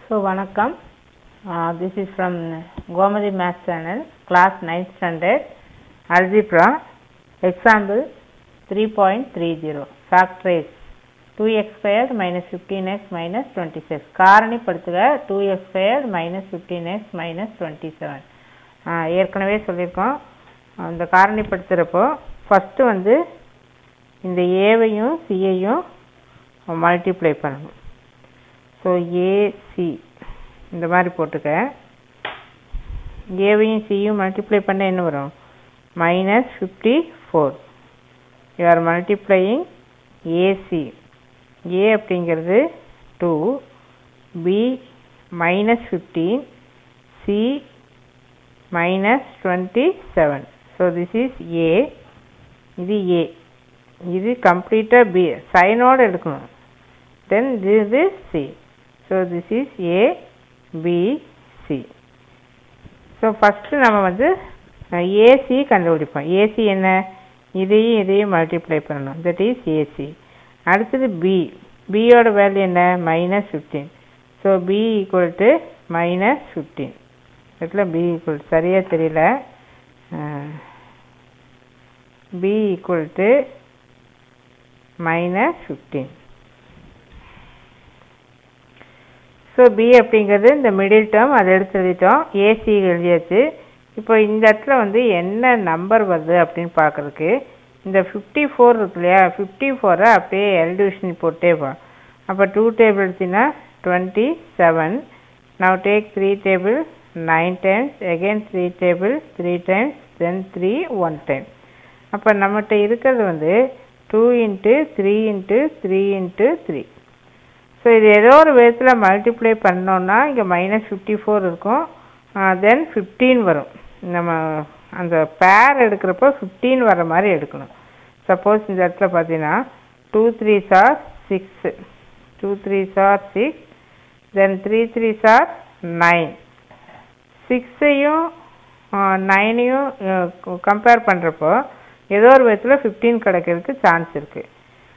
So வணக்கம் this is from Gomathi maths channel class ninth standard algebra example three point three zero factorise two x squared minus fifteen x minus twenty six காரணிப்படுத்துக two x squared minus fifteen x minus twenty seven ஏற்கனவே சொல்லியிருக்கோம் அந்த காரணிப்படுத்துகிறப்போ first வந்து இந்த ஏவையும் சியையும் multiply பண்ணணும் ஸோ ஏசி இந்த மாதிரி போட்டுக்க ஏவையும் சியும் மல்டிப்ளை பண்ண என்ன வரும் minus fifty four you are multiplying AC A அப்படிங்கிறது two B minus fifteen C minus twenty seven so this is A இது ஏ இது கம்ப்ளீட்டாக பி சைனோடு எடுக்கணும் then this is C. So this is A, B, C. So first நம்ம வந்து AC கண்டுபிடிப்போம் AC என்ன இதையும் இதையும் மல்டிப்ளை பண்ணணும் தட் இஸ் ஏசி அடுத்தது பி பியோட வேல்யூ என்ன minus fifteen so B equal to minus fifteen இடத்துல பி ஈக்குவல் சரியாக தெரியல B equal to minus fifteen so B அப்படிங்கிறது இந்த மிடில் டேர்ம் அதை எடுத்து எழுதிட்டோம் ஏசி எழுதியாச்சு இப்போ இந்த இடத்துல வந்து என்ன நம்பர் வருது அப்படின்னு பார்க்குறதுக்கு இந்த ஃபிஃப்டி ஃபோர் இருக்கு இல்லையா ஃபிஃப்டி ஃபோரை அப்படியே எல் டிவிஷன் போட்டே போ அப்போ டூ டேபிள் எடுத்திங்கன்னா twenty seven now take three table nine times again three table three times then three one time அப்போ நம்மகிட்ட இருக்கிறது வந்து two into three into three into three so இது ஏதோ ஒரு விதத்தில் மல்டிப்ளை பண்ணோன்னா இங்கே மைனஸ் ஃபிஃப்டி ஃபோர் இருக்கும் தென் ஃபிஃப்டீன் வரும் நம்ம அந்த பேர் எடுக்கிறப்போ ஃபிஃப்டீன் வர மாதிரி எடுக்கணும் சப்போஸ் இந்த இடத்துல பார்த்தீங்கன்னா two three are six two three are six then three three are nine சிக்ஸையும் நைனையும் கம்பேர் பண்ணுறப்போ ஏதோ ஒரு விதத்தில் ஃபிஃப்டீன் கிடைக்கிறதுக்கு சான்ஸ் இருக்குது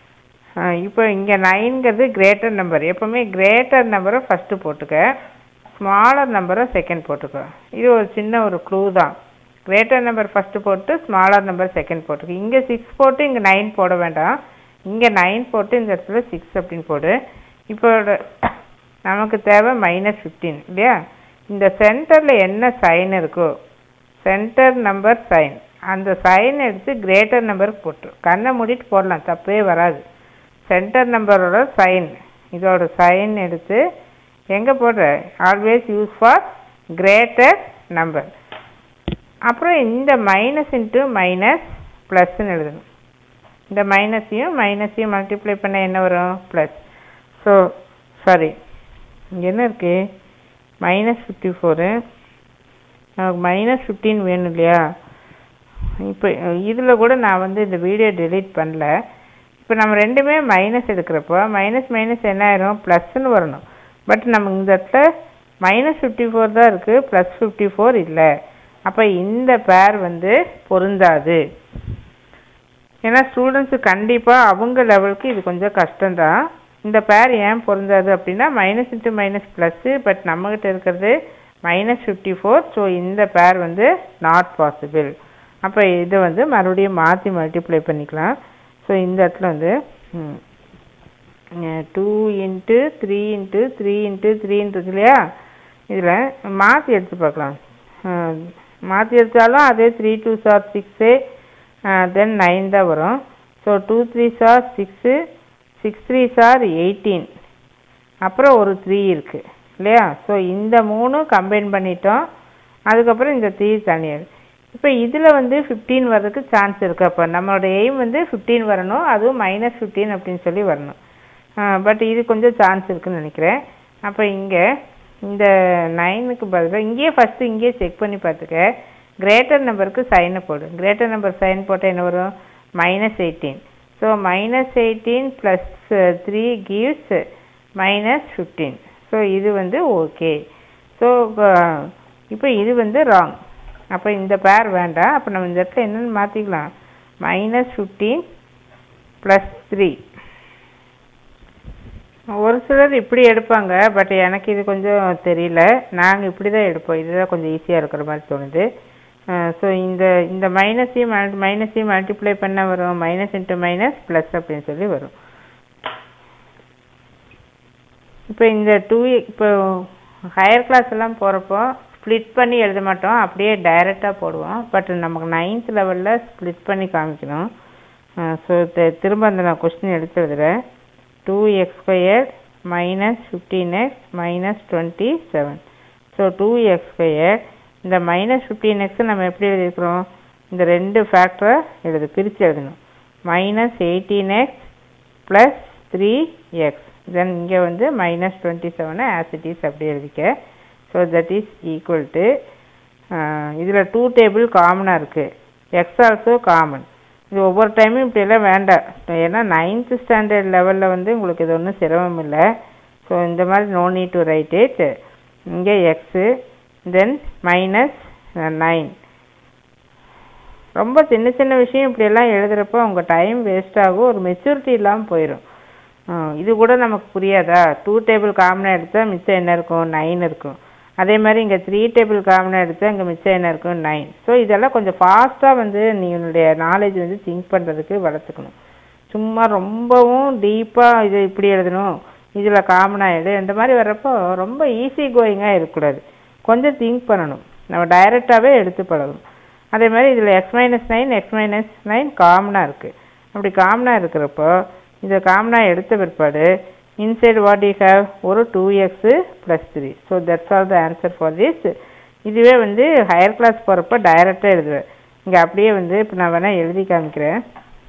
இப்போ இங்கே நைன்கிறது கிரேட்டர் நம்பர் எப்போவுமே கிரேட்டர் நம்பரை ஃபஸ்ட்டு போட்டுக்க ஸ்மாலர் நம்பரை செகண்ட் போட்டுக்க இது ஒரு சின்ன ஒரு க்ளூ தான் கிரேட்டர் நம்பர் ஃபஸ்ட்டு போட்டு ஸ்மாலர் நம்பர் செகண்ட் போட்டுக்க இங்கே சிக்ஸ் போட்டு இங்கே நைன் போட வேண்டாம் இங்கே நைன் போட்டு இந்த இடத்துல சிக்ஸ் அப்படின்னு போடு இப்போ நமக்கு தேவை மைனஸ் ஃபிஃப்டீன் இல்லையா இந்த சென்டரில் என்ன சைன் இருக்கோ சென்டர் நம்பர் சைன் அந்த சைன் எடுத்து கிரேட்டர் நம்பருக்கு போட்டு கண்ணை மூடிட்டு போடலாம் தப்பே வராது சென்டர் நம்பரோட சைன் இதோட சைன் எடுத்து எங்கே போடுற always use for greater number அப்புறம் இந்த மைனஸ் இன்ட்டு மைனஸ் ப்ளஸ்ன்னு எழுதணும் இந்த மைனஸையும் மைனஸையும் மல்டிப்ளை பண்ண என்ன வரும் ப்ளஸ் ஸோ சாரி இங்கே என்ன இருக்குது மைனஸ் ஃபிஃப்டி ஃபோரு நமக்கு மைனஸ் ஃபிஃப்டீன் வேணும் இல்லையா இப்போ இதில் கூட நான் வந்து இந்த வீடியோ டெலீட் பண்ணல இப்போ நம்ம ரெண்டுமே மைனஸ் எடுக்கிறப்போ மைனஸ் மைனஸ் என்ன ஆயிரும் ப்ளஸ்ன்னு வரணும் பட் நம்ம இந்த இடத்துல மைனஸ் ஃபிஃப்டி ஃபோர் தான் இருக்குது ப்ளஸ் ஃபிஃப்டி ஃபோர் இல்லை அப்போ இந்த பேர் வந்து பொருந்தாது ஏன்னா ஸ்டூடெண்ட்ஸு கண்டிப்பாக அவங்க லெவலுக்கு இது கொஞ்சம் கஷ்டம்தான் இந்த பேர் ஏன் பொருந்தாது அப்படின்னா minus into minus plus but நம்மக்கிட்ட இருக்கிறது மைனஸ் ஃபிஃப்டி ஃபோர் ஸோ இந்த பேர் வந்து நாட் பாசிபிள் அப்போ இதை வந்து மறுபடியும் மாற்றி மல்டிப்ளை பண்ணிக்கலாம் ஸோ இந்த இடத்துல வந்து two into three into three into த்ரீன்றது இல்லையா இதில் மாற்றி எடுத்து பார்க்கலாம் மாற்றி எடுத்தாலும் அதே three two are six then nine தான் வரும் so two three are six six three are eighteen அப்புறம் ஒரு த்ரீ இருக்குது இல்லையா ஸோ இந்த மூணும் கம்பைன் பண்ணிட்டோம் அதுக்கப்புறம் இந்த த்ரீ தனியாக இப்போ இதில் வந்து ஃபிஃப்டீன் வர்றதுக்கு சான்ஸ் இருக்குது அப்போ நம்மளோட எய்ம் வந்து ஃபிஃப்டீன் வரணும் அதுவும் மைனஸ் ஃபிஃப்டீன் அப்படின்னு சொல்லி வரணும் பட் இது கொஞ்சம் சான்ஸ் இருக்குதுன்னு நினைக்கிறேன் அப்போ இங்கே இந்த நைனுக்கு பதிலாக இங்கேயே ஃபஸ்ட்டு இங்கேயே செக் பண்ணி பார்த்துக்க கிரேட்டர் நம்பருக்கு சைனை போடு கிரேட்டர் நம்பர் சைன் போட்டால் என்ன வரும் minus eighteen so minus eighteen plus three gives minus fifteen so இது வந்து ஓகே ஸோ இப்போ இது வந்து ராங் அப்போ இந்த பேர் வேண்டாம் அப்போ நம்ம இந்த இடத்துல என்னென்னு மாற்றிக்கலாம் மைனஸ் ஃபிஃப்டீன் ப்ளஸ் த்ரீ ஒரு சிலர் இப்படி எடுப்பாங்க பட் எனக்கு இது கொஞ்சம் தெரியல நாங்கள் இப்படி தான் எடுப்போம் இதுதான் கொஞ்சம் ஈஸியாக இருக்கிற மாதிரி தோணுது ஸோ இந்த இந்த மைனஸையும் மைனஸையும் மல்டிப்ளை பண்ண வரும் மைனஸ் இன்ட்டு மைனஸ் ப்ளஸ் அப்படின்னு சொல்லி வரும் இப்போ இந்த டூ இப்போ ஹையர் கிளாஸ் எல்லாம் போகிறப்போ ஸ்ப்ளிட் பண்ணி எழுத மாட்டோம் அப்படியே டைரெக்டாக போடுவோம் பட் நமக்கு நைன்த் லெவலில் ஸ்ப்ளிட் பண்ணி காமிக்கணும் ஸோ திரும்ப அந்த நான் கொஸ்டின் எடுத்து எழுதுகிறேன் two x square minus fifteen x minus twenty seven so two x square இந்த மைனஸ் ஃபிஃப்டீன் எக்ஸ் நம்ம எப்படி எழுதியிருக்கிறோம் இந்த ரெண்டு ஃபேக்டரை எழுது பிரித்து எழுதணும் minus eighteen x plus three x then இங்கே வந்து மைனஸ் டுவெண்ட்டி செவனை ஆசிட்டிஸ் அப்படி எழுதிக்க so that is equal to இதில் டூ டேபிள் காமனாக இருக்குது எக்ஸ் ஆல்சோ காமன் இது ஒவ்வொரு டைமும் இப்படியெல்லாம் வேண்டாம் ஏன்னா நைன்த்து ஸ்டாண்டர்ட் லெவலில் வந்து உங்களுக்கு இது ஒன்றும் சிரமம் இல்லை ஸோ இந்த மாதிரி no need to write it இங்கே எக்ஸு தென் மைனஸ் நைன் ரொம்ப சின்ன சின்ன விஷயம் இப்படியெல்லாம் எழுதுகிறப்போ உங்கள் டைம் வேஸ்ட் ஆகும் ஒரு மெச்சூரிட்டி இல்லாமல் போயிடும் இது கூட நமக்கு புரியாதா டூ டேபிள் காமனாக எடுத்தால் மிச்சம் என்ன இருக்கும் நைன் இருக்கும் அதே மாதிரி இங்கே த்ரீ டேபிள் காமனாக எடுத்தால் இங்கே மிச்சம் என்ன இருக்கும் நைன் ஸோ இதெல்லாம் கொஞ்சம் ஃபாஸ்ட்டாக வந்து நீங்களுடைய நாலேஜ் வந்து திங்க் பண்ணுறதுக்கு வளர்த்துக்கணும் சும்மா ரொம்பவும் டீப்பாக இது இப்படி எழுதணும் இதில் காமனாக எடு இந்த மாதிரி வர்றப்போ ரொம்ப ஈஸி கோயிங்காக இருக்கக்கூடாது கொஞ்சம் திங்க் பண்ணணும் நம்ம டைரெக்டாகவே எடுத்து பழகணும் அதே மாதிரி இதில் x minus nine x minus nine காமனாக இருக்குது அப்படி காமனாக இருக்கிறப்போ இதை காமனாக எடுத்த பிற்பாடு இன்சைடு வாட் யூ ஹேவ் ஒரு two x plus three so that's all the answer for this இதுவே வந்து ஹையர் கிளாஸ் போகிறப்ப டைரெக்டாக எழுதுவேன் இங்கே அப்படியே வந்து இப்போ நான் வேணால் எழுதி காமிக்கிறேன்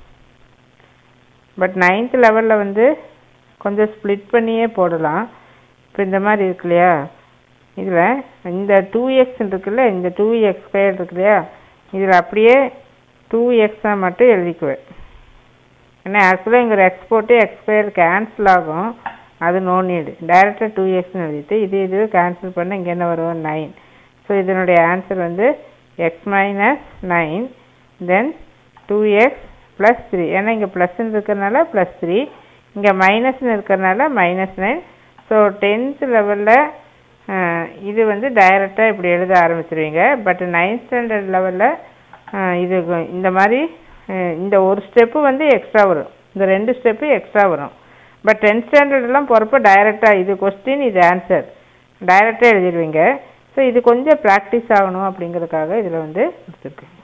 பட் நைன்த் லெவலில் வந்து கொஞ்சம் ஸ்ப்ளிட் பண்ணியே போடலாம் இப்போ இந்த மாதிரி இருக்கு இல்லையா இதில் இந்த டூ எக்ஸ் இருக்குல்ல இந்த டூ எக்ஸ் ஸ்கொயர் இருக்கு இல்லையா இதில் அப்படியே டூ எக்ஸாக மட்டும் எழுதிக்குவேன் ஏன்னா ஆக்சுவலாக இங்கே ஒரு எக்ஸ் போட்டு எக்ஸ் ஸ்கொயர் கேன்சல் ஆகும் அது நோ நீடு டைரெக்டாக டூ எக்ஸ்னு எழுதிட்டு இது இது கேன்சல் பண்ண இங்கே என்ன வரும் நைன் ஸோ இதனுடைய ஆன்சர் வந்து x minus nine then two x plus three ஏன்னா இங்கே ப்ளஸ்ன்னு இருக்கிறனால ப்ளஸ் த்ரீ இங்கே மைனஸ்னு இருக்கிறனால மைனஸ் நைன் ஸோ டென்த் லெவலில் இது வந்து டைரெக்டாக இப்படி எழுத ஆரம்பிச்சிருவீங்க பட் நைன்த் ஸ்டாண்டர்ட் லெவலில் இது இந்த மாதிரி இந்த ஒரு ஸ்டெப்பு வந்து எக்ஸ்ட்ரா வரும் இந்த ரெண்டு ஸ்டெப்பு எக்ஸ்ட்ரா வரும் பட் டென்த் ஸ்டாண்டர்ட்லாம் போகிறப்போ டைரெக்டாக இது கொஸ்டின் இது ஆன்சர் டைரெக்டாக எழுதிடுவீங்க ஸோ இது கொஞ்சம் ப்ராக்டிஸ் ஆகணும் அப்படிங்கிறதுக்காக இதில் வந்து கொடுத்துருக்கேன்